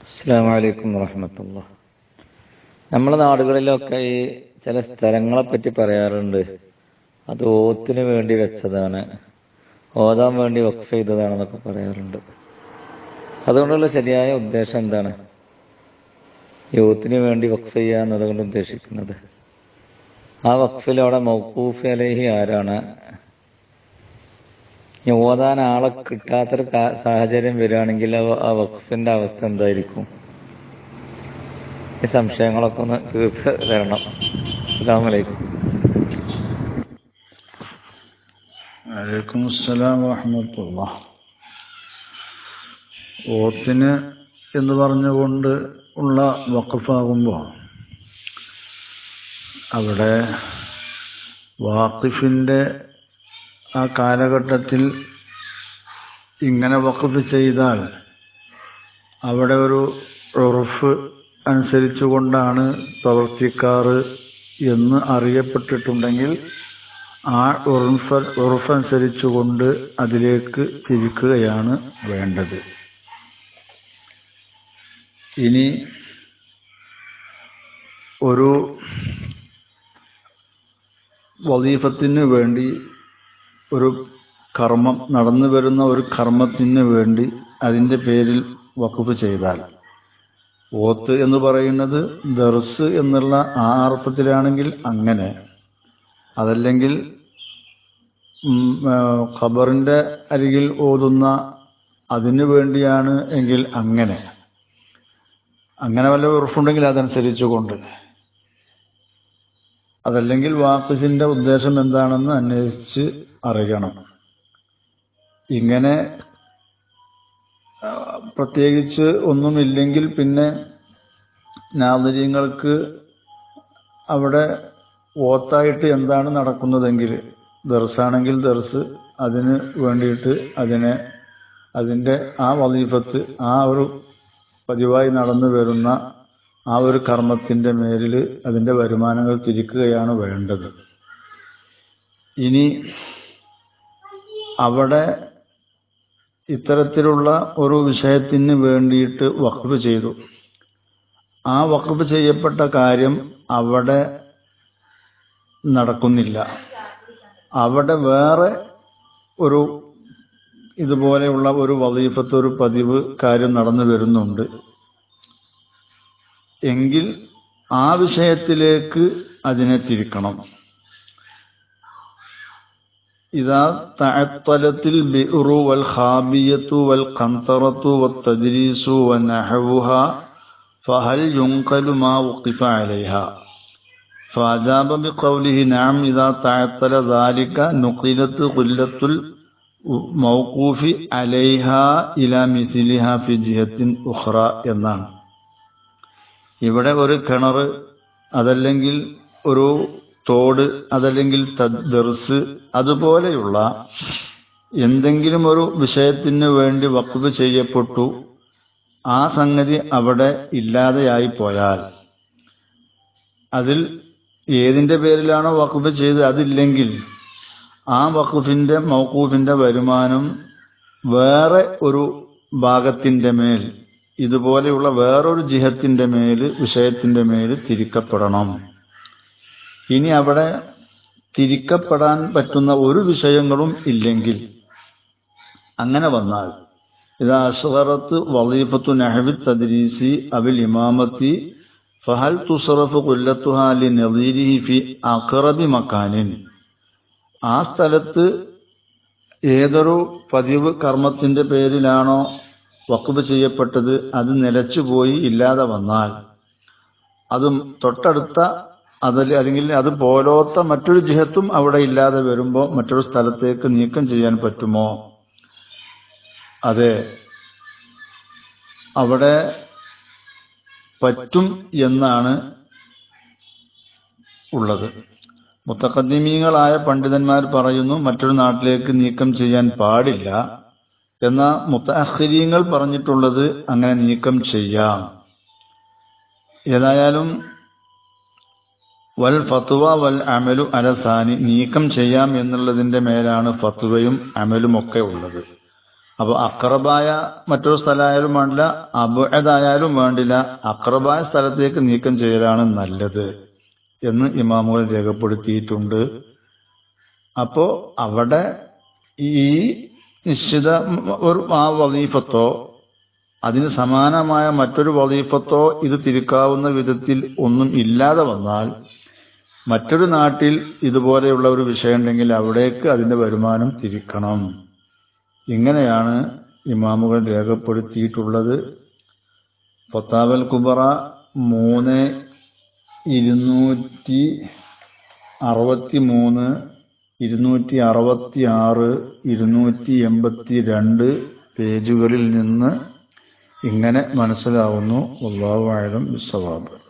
അസ്സാം വലൈക്കും വറഹമത്തുള്ള നമ്മുടെ നാടുകളിലൊക്കെ ഈ ചില സ്ഥലങ്ങളെ പറ്റി പറയാറുണ്ട് അത് ഓത്തിന് വേണ്ടി വെച്ചതാണ് ഓതാൻ വേണ്ടി വഖഫ് ചെയ്തതാണെന്നൊക്കെ പറയാറുണ്ട് അതുകൊണ്ടുള്ള ശരിയായ ഉദ്ദേശം എന്താണ് യൂത്തിന് വേണ്ടി വഖഫ് ചെയ്യുക എന്നതുകൊണ്ട് ഉദ്ദേശിക്കുന്നത് ആ വഖഫിൽ അവിടെ മൗക്കൂഫ് അലഹി ആരാണ് ഇനി ഓതാൻ ആളെ കിട്ടാത്തൊരു കാ- സാഹചര്യം വരികയാണെങ്കിൽ ആ- ആ വഖഫിന്റെ അവസ്ഥ എന്തായിരിക്കും ഈ സംശയങ്ങളൊക്കെ ഒന്ന് തീർത്ത് തരണം അസ്സാം വലൈക്കും വലൈക്കും അസ്സലാം വറഹമത്തുള്ള ഓത്തിന് എന്ന് പറഞ്ഞുകൊണ്ട് ഉള്ള വഖഫാകുമ്പോൾ അവിടെ വാഖിഫിൻ്റെ ആ കാലഘട്ടത്തിൽ ഇങ്ങനെ വഖഫ് ചെയ്താൽ അവിടെ ഒരു ഉറഫ് അനുസരിച്ചുകൊണ്ടാണ് പ്രവർത്തിക്കാറ് എന്ന് അറിയപ്പെട്ടിട്ടുണ്ടെങ്കിൽ ആ ഉറഫ് ഉറഫനുസരിച്ചുകൊണ്ട് അതിലേക്ക് തിരിക്കുകയാണ് വേണ്ടത് ഇനി ഒരു വലീഫത്തിന് വേണ്ടി ഒരു കർമ്മം നടന്നു വരുന്ന ഒരു കർമ്മത്തിന് വേണ്ടി അതിൻ്റെ പേരിൽ വഖഫ് ചെയ്താൽ ഓത്ത് എന്ന് പറയുന്നത് ദർസ് എന്നുള്ള ആ അർത്ഥത്തിലാണെങ്കിൽ അങ്ങനെ അതല്ലെങ്കിൽ ഉം, ആ, ഖബറിന്റെ അരികിൽ ഓതുന്ന അതിനു വേണ്ടിയാണ് എങ്കിൽ അങ്ങനെ അങ്ങനെ വല്ല ഉറപ്പുണ്ടെങ്കിൽ അതനുസരിച്ചുകൊണ്ട് അതല്ലെങ്കിൽ വാക്കിഫിന്റെ ഉദ്ദേശം എന്താണെന്ന് അന്വേഷിച്ച് അറിയണം ഇങ്ങനെ ആ, പ്രത്യേകിച്ച് ഒന്നുമില്ലെങ്കിൽ പിന്നെ നാദരീങ്ങൾക്ക് അവിടെ ഓത്തായിട്ട് എന്താണ് നടക്കുന്നതെങ്കിൽ ദർസാണെങ്കിൽ ദർസ് അതിന് വേണ്ടിയിട്ട് അതിനെ അതിൻ്റെ ആ വലീഫത്ത് ആ ഒരു പതിവായി നടന്നു വരുന്ന ആ ഒരു കർമ്മത്തിൻ്റെ മേലിൽ അതിൻ്റെ വരുമാനങ്ങൾ തിരിക്കുകയാണ് വേണ്ടത് ഇനി അവിടെ ഇത്തരത്തിലുള്ള ഒരു വിഷയത്തിന് വേണ്ടിയിട്ട് വഖഫ് ചെയ്തു ആ വഖഫ് ചെയ്യപ്പെട്ട കാര്യം അവിടെ നടക്കുന്നില്ല അവിടെ വേറെ ഒരു ഇതുപോലെയുള്ള ഒരു വലീഫത്ത് ഒരു പതിവ് കാര്യം നടന്നു വരുന്നുണ്ട് എങ്കിൽ ആ വിഷയത്തിലേക്ക് അതിനെ തിരിക്കണം ഇതാ തഅത്തലത്തിൽ ബിഉറു വൽ ഖാബിയത്തു വൽ ഖന്തറത്തു വത്തദ്രീസു വനഹവുഹ ഫഹൽ യുൻഖലു മാ വഖിഫ അലൈഹ فأجاب بقوله نعم إذا تعطل ذلك نقلت قلة الموقوف عليها إلى مثلها في جهة أخرى എന്നാണ് ഇവിടെ ഒരു കിണർ അതല്ലെങ്കിൽ ഒരു തോട് അതല്ലെങ്കിൽ ത- ദർസ് അതുപോലെയുള്ള എന്തെങ്കിലും ഒരു വിഷയത്തിന് വേണ്ടി വഖഫ് ചെയ്യപ്പെട്ടു ആ സംഗതി അവിടെ ഇല്ലാതെയായി പോയാൽ അതിൽ ഏതിന്റെ പേരിലാണോ വഖഫ് ചെയ്ത് അതില്ലെങ്കിൽ ആ വഖഫിന്റെ മൗക്കൂഫിന്റെ വരുമാനം വേറെ ഒരു ഭാഗത്തിന്റെ മേൽ ഇതുപോലെയുള്ള വേറൊരു ജിഹത്തിന്റെ മേൽ വിഷയത്തിന്റെ മേൽ തിരിക്കപ്പെടണം ഇനി അവിടെ തിരിക്കപ്പെടാൻ പറ്റുന്ന ഒരു വിഷയങ്ങളും ഇല്ലെങ്കിൽ അങ്ങനെ വന്നാൽ ഇത് അസ്ഹറത്ത് വലീഫത്തു നഹവി തദ്രീസി അബിൽ ഇമാമത്തി ഫഹൽ തുസറഫ് കൊല്ലത്തുഹ ലി നദീരിഹി ഫി അഖറബി മക്കാനിൻ ആ സ്ഥലത്ത് ഏതൊരു പതിവ് കർമ്മത്തിന്റെ പേരിലാണോ വഖഫ് ചെയ്യപ്പെട്ടത് അത് നിലച്ചുപോയി ഇല്ലാതെ വന്നാൽ അത് തൊട്ടടുത്ത അതിൽ അല്ലെങ്കിൽ അത് പോലോത്ത മറ്റൊരു ജിഹത്തും അവിടെ ഇല്ലാതെ വരുമ്പോൾ മറ്റൊരു സ്ഥലത്തേക്ക് നീക്കം ചെയ്യാൻ പറ്റുമോ അതെ അവിടെ പറ്റും എന്നാണ് ഉള്ളത് മുത്തഖദ്ദിമീങ്ങളായ പണ്ഡിതന്മാർ പറയുന്നു മറ്റൊരു നാട്ടിലേക്ക് നീക്കം ചെയ്യാൻ പാടില്ല എന്ന മുത്തഅഖിരീങ്ങൾ പറഞ്ഞിട്ടുള്ളത് അങ്ങനെ നീക്കം ചെയ്യാം ഏതായാലും വൽ ഫത്വ വൽ അമലു അലസാനി നീക്കം ചെയ്യാം എന്നുള്ളതിന്റെ മേലാണ് ഫത്വയും അമലും ഒക്കെ ഉള്ളത് അപ്പൊ അക്രബായ മറ്റൊരു സ്ഥലമായാലും വേണ്ടില്ല അബുദായാലും വേണ്ടില്ല അക്രബായ സ്ഥലത്തേക്ക് നീക്കം ചെയ്യലാണ് നല്ലത് എന്ന് ഇമാമുകൾ രേഖപ്പെടുത്തിയിട്ടുണ്ട് അപ്പോ അവിടെ ഈ നിശ്ചിത ഒരു ആ വലീഫത്തോ അതിന് സമാനമായ മറ്റൊരു വലീഫത്തോ ഇത് തിരിക്കാവുന്ന വിധത്തിൽ ഒന്നും ഇല്ലാതെ വന്നാൽ മറ്റൊരു നാട്ടിൽ ഇതുപോലെയുള്ള ഒരു വിഷയമുണ്ടെങ്കിൽ അവിടേക്ക് അതിന്റെ വരുമാനം തിരിക്കണം ഇങ്ങനെയാണ് ഇമാമുകൾ രേഖപ്പെടുത്തിയിട്ടുള്ളത് ഫത്താവൽ കുബറ മൂന്ന് ഇരുന്നൂറ്റി അറുപത്തി മൂന്ന് ഇരുന്നൂറ്റി അറുപത്തി ആറ് ഇരുന്നൂറ്റി എൺപത്തി രണ്ട് പേജുകളിൽ നിന്ന് ഇങ്ങനെ മനസ്സിലാവുന്നു അള്ളാഹു ആയാലും വിസ്സവാബ്